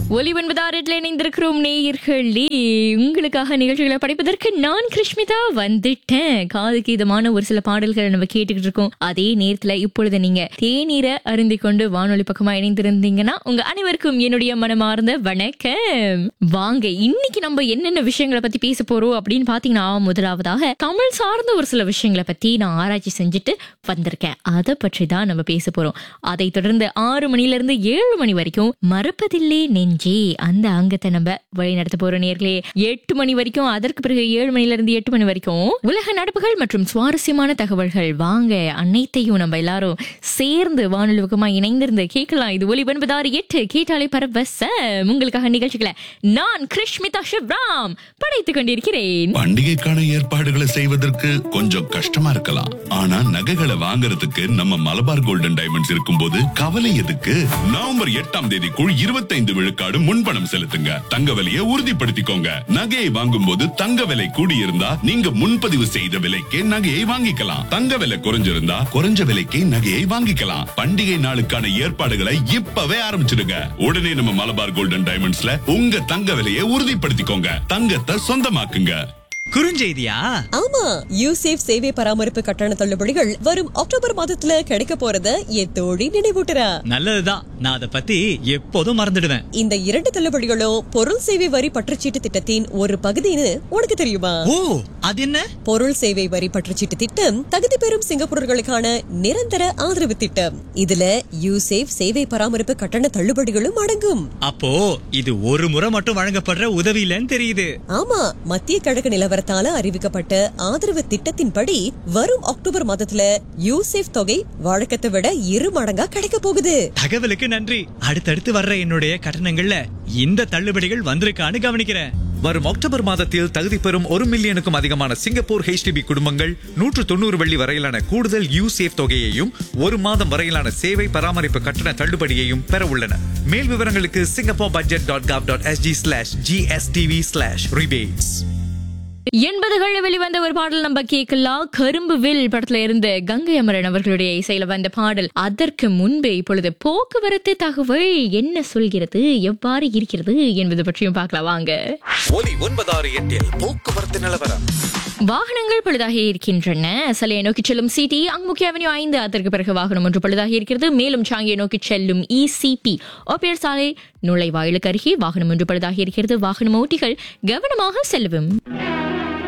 ஒலி ஒன்பதாரில் இணைந்திருக்கிறோம் நேயர்களே உங்களுக்காக நிகழ்ச்சிகளை படைப்பதற்கு நான் கிருஷ்மிதா வந்துட்டேன் காதுக்கு இதமான ஒரு சில பாடல்களை நம்ம கேட்டுக்கிட்டு இருக்கோம் அதே நேரத்துல இப்பொழுது நீங்க தேநீரை அருந்தி கொண்டு வானொலி பக்கமா இணைந்திருந்தீங்கன்னா உங்க அனைவருக்கும் என்னுடைய மனமார்ந்த வணக்கம் வாங்க இன்னைக்கு நம்ம என்னென்ன விஷயங்களை பத்தி பேச போறோம் அப்படின்னு பாத்தீங்கன்னா முதலாவதாக தமிழ் சார்ந்த ஒரு சில விஷயங்களை பத்தி நான் ஆராய்ச்சி செஞ்சுட்டு வந்திருக்கேன் அதை பற்றி தான் நம்ம பேச போறோம் அதை தொடர்ந்து ஆறு மணில இருந்து ஏழு மணி வரைக்கும் மறப்பதில்லே நெஞ்சே அந்த அங்கத்தை நம்ம வழி நடத்த போறோம் நேர்களே எட்டு மணி வரைக்கும் அதற்கு பிறகு ஏழு மணில இருந்து எட்டு மணி வரைக்கும் உலக நடப்புகள் மற்றும் சுவாரஸ்யமான தகவல்கள் வாங்க அனைத்தையும் நம்ம எல்லாரும் சேர்ந்து வானொலி பக்கமா இணைந்திருந்து கேட்கலாம் இது ஒலி ஒன்பதாறு எட்டு கேட்டாலே பரவச உங்களுக்காக நிகழ்ச்சிகளை நான் கிருஷ்மிதா சிவ்ராம் படைத்துக் கொண்டிருக்கிறேன் பண்டிகைக்கான ஏற்பாடுகளை செய்வதற்கு கொஞ்சம் கஷ்டமா இருக்கலாம் ஆனா நகைகளை வாங்குறதுக்கு நம்ம மலபார் கோல்டன் டைமண்ட்ஸ் இருக்கும்போது கவலை எதுக்கு நவம்பர் எட்டாம் தேதிக்குள் இருபத்தைந்து விழுக்காடு முன்பணம் செலுத்துங்க தங்க விலையை உறுதிப்படுத்திக்கோங்க நகையை வாங்கும்போது தங்க விலை கூடியிருந்தா நீங்க முன்பதிவு செய்த விலைக்கே நகையை வாங்கிக்கலாம் தங்க விலை குறைஞ்சிருந்தா குறைஞ்ச விலைக்கே நகையை வாங்கிக்கலாம் பண்டிகை நாளுக்கான ஏற்பாடுகளை இப்பவே ஆரம்பிச்சிடுங்க உடனே நம்ம மலபார் கோல்டன் டைமண்ட்ஸ்ல உங்க தங்க விலையை உறுதிப்படுத்திக்கோங்க தங்கத்தை சொந்தமாக்குங்க குறுஞ்செய்தியா ஆமா யூசேஃப் சேவை பராமரிப்பு கட்டண தள்ளுபடிகள் வரும் அக்டோபர் மாதத்துல கிடைக்க போறத என் தோழி நினைவூட்டுறா நல்லதுதான் நான் அதை பத்தி எப்போதும் மறந்துடுவேன் இந்த இரண்டு தள்ளுபடிகளும் பொருள் சேவை வரி பற்றுச்சீட்டு திட்டத்தின் ஒரு பகுதின்னு உனக்கு தெரியுமா ஓ அது என்ன பொருள் சேவை வரி பற்றுச்சீட்டு திட்டம் தகுதி பெறும் சிங்கப்பூரர்களுக்கான நிரந்தர ஆதரவு திட்டம் இதுல யூசேஃப் சேவை பராமரிப்பு கட்டண தள்ளுபடிகளும் அடங்கும் அப்போ இது ஒரு முறை மட்டும் வழங்கப்படுற உதவி இல்லைன்னு தெரியுது ஆமா மத்திய கிழக்கு நிலவரத்தால அறிவிக்கப்பட்ட ஆதரவு திட்டத்தின்படி வரும் அக்டோபர் மாதத்துல யூசேஃப் தொகை வழக்கத்தை விட இரு மடங்கா கிடைக்க போகுது தகவலுக்கு நன்றி அடுத்தடுத்து வர்ற என்னுடைய கட்டணங்கள்ல இந்த தள்ளுபடிகள் வந்திருக்கான்னு கவனிக்கிறேன் வரும் அக்டோபர் மாதத்தில் தகுதி பெறும் ஒரு மில்லியனுக்கும் அதிகமான சிங்கப்பூர் ஹெச்டிபி குடும்பங்கள் நூற்று தொண்ணூறு வெள்ளி வரையிலான கூடுதல் யூசேஃப் தொகையையும் ஒரு மாதம் வரையிலான சேவை பராமரிப்பு கட்டண தள்ளுபடியையும் பெற உள்ளன மேல் விவரங்களுக்கு Singapore budget dot gov dot SG slash GSTV slash rebates எண்பதுகளில் வெளிவந்த ஒரு பாடல் நம்ம கேட்கலாம் கரும்பு வில் படத்துல இருந்து கங்கை அமரன் அவர்களுடைய இசையில வந்த பாடல் அதற்கு முன்பே இப்பொழுது போக்குவரத்து தகவல் என்ன சொல்கிறது எவ்வாறு இருக்கிறது என்பது பற்றியும் பார்க்கலாம் வாங்க ஒலி ஒன்பதாறு எட்டில் போக்குவரத்து நிலவரம் வாகனங்கள் பழுதாகி இருக்கின்றன சலையை நோக்கி செல்லும் சிடி அங்முக்கிய அவென்யூ ஐந்து அதற்கு பிறகு வாகனம் ஒன்று பழுதாகி இருக்கிறது மேலும் சாங்கியை நோக்கி செல்லும் இசிபி ஓபியர் சாலை நுழைவாயிலுக்கு அருகே வாகனம் ஒன்று பழுதாகி இருக்கிறது வாகன ஓட்டிகள் கவனமாக செல்லவும்